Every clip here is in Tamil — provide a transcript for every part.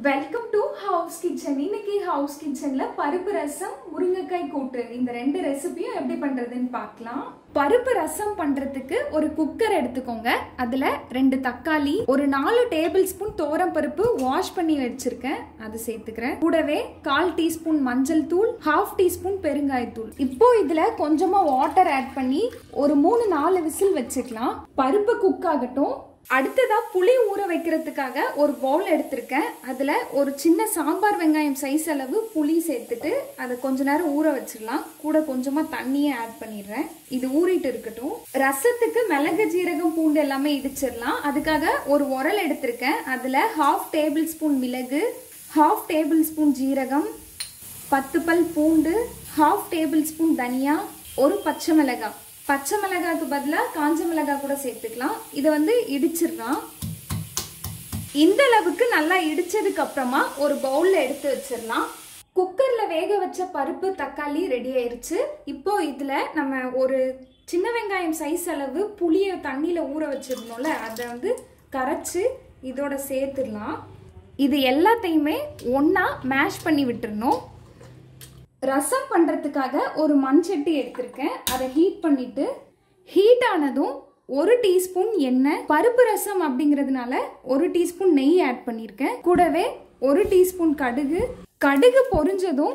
வெல்கம் டு ஹவுஸ் கிச்சன் இன்னைக்கு ஹவுஸ் கிச்சன்ல பருப்பு ரசம் முருங்கைக்காய் கூட்டு இந்த ரெண்டு ரெசிபியும் எப்படி பண்றதுன்னு பார்க்கலாம் பருப்பு ரசம் பண்றதுக்கு ஒரு குக்கர் எடுத்துக்கோங்க அதுல ரெண்டு தக்காளி ஒரு நாலு டேபிள் ஸ்பூன் தோரம் பருப்பு வாஷ் பண்ணி வச்சிருக்கேன் அது சேர்த்துக்கிறேன் கூடவே கால் டீஸ்பூன் மஞ்சள் தூள் ஹாஃப் டீஸ்பூன் பெருங்காயத்தூள் இப்போ இதுல கொஞ்சமா வாட்டர் ஆட் பண்ணி ஒரு மூணு நாலு விசில் வச்சுக்கலாம் பருப்பு குக் ஆகட்டும் அடுத்ததா புளி ஊற வைக்கிறதுக்காக ஒரு பவுல் எடுத்திருக்கேன் அதுல ஒரு சின்ன சாம்பார் வெங்காயம் சைஸ் அளவு புளி சேர்த்துட்டு அதை கொஞ்ச நேரம் ஊற வச்சிடலாம் கூட கொஞ்சமா தண்ணியை ஆட் பண்ணிடுறேன் இது ஊறிட்டு இருக்கட்டும் ரசத்துக்கு மிளகு ஜீரகம் பூண்டு எல்லாமே இடிச்சிடலாம் அதுக்காக ஒரு உரல் எடுத்திருக்கேன் அதுல ஹாஃப் டேபிள் ஸ்பூன் மிளகு ஹாஃப் டேபிள் ஸ்பூன் ஜீரகம் பத்து பல் பூண்டு ஹாஃப் டேபிள் ஸ்பூன் தனியா ஒரு பச்சை மிளகாய் பச்சை மிளகாய்க்கு பதிலாக காஞ்ச மிளகாய் கூட சேர்த்துக்கலாம் இதை வந்து இடிச்சிடலாம் இந்த அளவுக்கு நல்லா இடிச்சதுக்கு அப்புறமா ஒரு பவுல்ல எடுத்து வச்சிடலாம் குக்கர்ல வேக வச்ச பருப்பு தக்காளி ரெடி ஆயிருச்சு இப்போ இதுல நம்ம ஒரு சின்ன வெங்காயம் சைஸ் அளவு புளிய தண்ணியில ஊற வச்சிருந்தோம்ல அதை வந்து கரைச்சு இதோட சேர்த்துடலாம் இது எல்லாத்தையுமே ஒண்ணா மேஷ் பண்ணி விட்டுறணும் ரசம் பண்ணுறதுக்காக ஒரு மண்சட்டி எடுத்திருக்கேன் அதை ஹீட் பண்ணிட்டு ஹீட் ஆனதும் ஒரு டீஸ்பூன் எண்ணெய் பருப்பு ரசம் அப்படிங்கிறதுனால ஒரு டீஸ்பூன் நெய் ஆட் பண்ணியிருக்கேன் கூடவே ஒரு டீஸ்பூன் கடுகு கடுகு பொரிஞ்சதும்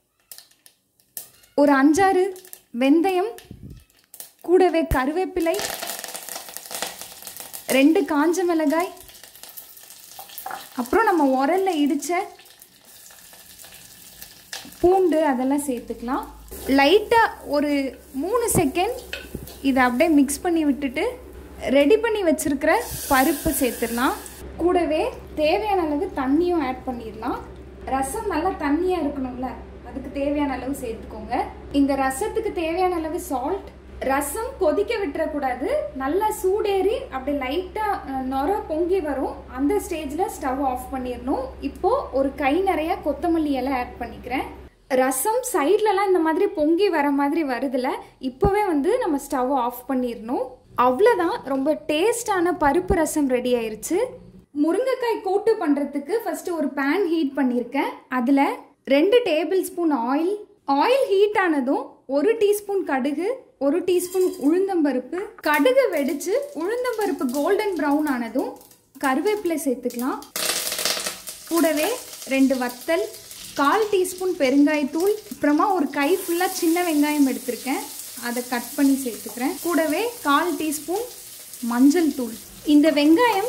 ஒரு அஞ்சாறு வெந்தயம் கூடவே கருவேப்பிலை ரெண்டு காஞ்ச மிளகாய் அப்புறம் நம்ம உரல்ல இடிச்ச பூண்டு அதெல்லாம் சேர்த்துக்கலாம் லைட்டாக ஒரு மூணு செகண்ட் இதை அப்படியே மிக்ஸ் பண்ணி விட்டுட்டு ரெடி பண்ணி வச்சுருக்கிற பருப்பு சேர்த்துடலாம் கூடவே தேவையான அளவு தண்ணியும் ஆட் பண்ணிடலாம் ரசம் நல்லா தண்ணியாக இருக்கணும்ல அதுக்கு தேவையான அளவு சேர்த்துக்கோங்க இந்த ரசத்துக்கு தேவையான அளவு சால்ட் ரசம் கொதிக்க விட்டுறக்கூடாது நல்லா சூடேறி அப்படி லைட்டாக நொர பொங்கி வரும் அந்த ஸ்டேஜில் ஸ்டவ் ஆஃப் பண்ணிடணும் இப்போ ஒரு கை நிறைய கொத்தமல்லி இலை ஆட் பண்ணிக்கிறேன் ரசம் சைட்லலாம் இந்த மாதிரி பொங்கி வர மாதிரி வருதுல இப்போவே வந்து நம்ம ஸ்டவ் ஆஃப் பண்ணிடணும் அவ்வளோதான் ரொம்ப டேஸ்டான பருப்பு ரசம் ரெடி ஆயிருச்சு முருங்கைக்காய் கூட்டு பண்ணுறதுக்கு ஃபர்ஸ்ட் ஒரு பேன் ஹீட் பண்ணியிருக்கேன் அதில் ரெண்டு tablespoon oil oil heat ஆனதும் ஒரு டீஸ்பூன் கடுகு ஒரு டீஸ்பூன் உளுந்தம்பருப்பு கடுகு வெடிச்சு உளுந்தம்பருப்பு கோல்டன் ப்ரௌன் ஆனதும் கருவேப்பிலை சேர்த்துக்கலாம் கூடவே ரெண்டு வத்தல் கால் டீஸ்பூன் பெருங்காயத்தூள் அப்புறமா ஒரு கை ஃபுல்லாக சின்ன வெங்காயம் எடுத்திருக்கேன் அதை கட் பண்ணி சேர்த்துக்கிறேன் கூடவே கால் டீஸ்பூன் மஞ்சள் தூள் இந்த வெங்காயம்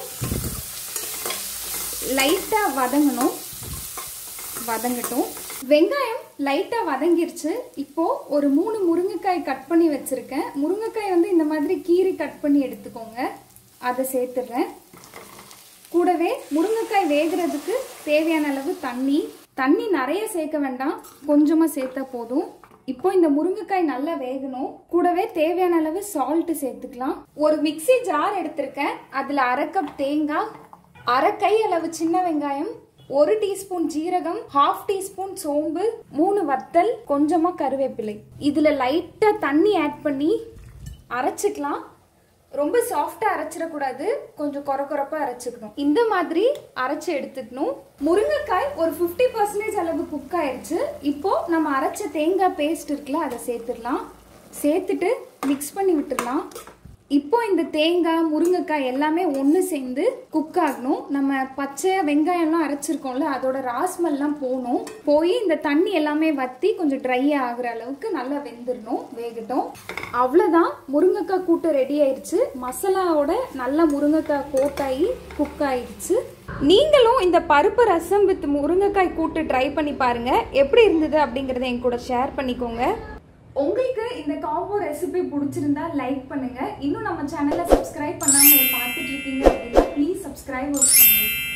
லைட்டாக வதங்கணும் வதங்கட்டும் வெங்காயம் லைட்டாக வதங்கிருச்சு இப்போ ஒரு மூணு முருங்கைக்காய் கட் பண்ணி வச்சிருக்கேன் முருங்கைக்காய் வந்து இந்த மாதிரி கீரி கட் பண்ணி எடுத்துக்கோங்க அதை சேர்த்துடுறேன் கூடவே முருங்கைக்காய் வேகிறதுக்கு தேவையான அளவு தண்ணி தண்ணி நிறைய சேர்க்க வேண்டாம் கொஞ்சமாக சேர்த்தா போதும் இப்போ இந்த முருங்கைக்காய் நல்லா வேகணும் கூடவே தேவையான அளவு சால்ட் சேர்த்துக்கலாம் ஒரு மிக்சி ஜார் எடுத்திருக்கேன் அதில் அரை கப் தேங்காய் அரை கை அளவு சின்ன வெங்காயம் ஒரு டீஸ்பூன் ஜீரகம் ஹாஃப் டீஸ்பூன் சோம்பு மூணு வத்தல் கொஞ்சமா கருவேப்பிலை இதுல லைட்டா தண்ணி ஆட் பண்ணி அரைச்சிக்கலாம் ரொம்ப சாஃப்டா அரைச்சிடக்கூடாது கொஞ்சம் கொர கொரப்பா அரைச்சிக்கணும் இந்த மாதிரி அரைச்சு எடுத்துக்கணும் முருங்கைக்காய் ஒரு ஃபிஃப்டி பர்சன்டேஜ் அளவு குக் ஆயிடுச்சு இப்போ நம்ம அரைச்ச தேங்காய் பேஸ்ட் இருக்குல்ல அதை சேர்த்துடலாம் சேர்த்துட்டு மிக்ஸ் பண்ணி விட்டுடலாம் இப்போ இந்த தேங்காய் முருங்கைக்காய் எல்லாமே ஒன்று சேர்ந்து குக் ஆகணும் நம்ம பச்சை வெங்காயம்லாம் அரைச்சிருக்கோம்ல அதோட ராஸ்மெல்லாம் போகணும் போய் இந்த தண்ணி எல்லாமே வற்றி கொஞ்சம் ட்ரை ஆகுற அளவுக்கு நல்லா வெந்துடணும் வேகட்டும் அவ்வளோதான் முருங்கைக்காய் கூட்டு ரெடி ஆயிடுச்சு மசாலாவோட நல்லா முருங்கைக்காய் கோட்டாகி குக் ஆயிடுச்சு நீங்களும் இந்த பருப்பு ரசம் வித் முருங்கைக்காய் கூட்டு ட்ரை பண்ணி பாருங்க எப்படி இருந்தது அப்படிங்கறத என் கூட ஷேர் பண்ணிக்கோங்க உங்களுக்கு இந்த காம்போ ரெசிபி பிடிச்சிருந்தா லைக் பண்ணுங்க இன்னும் நம்ம சேனலை சப்ஸ்கிரைப் பண்ணாம பார்த்துட்டு இருக்கீங்க அப்படின்னா ப்ளீஸ் சப்ஸ்கிரைப் பண்ணுங்க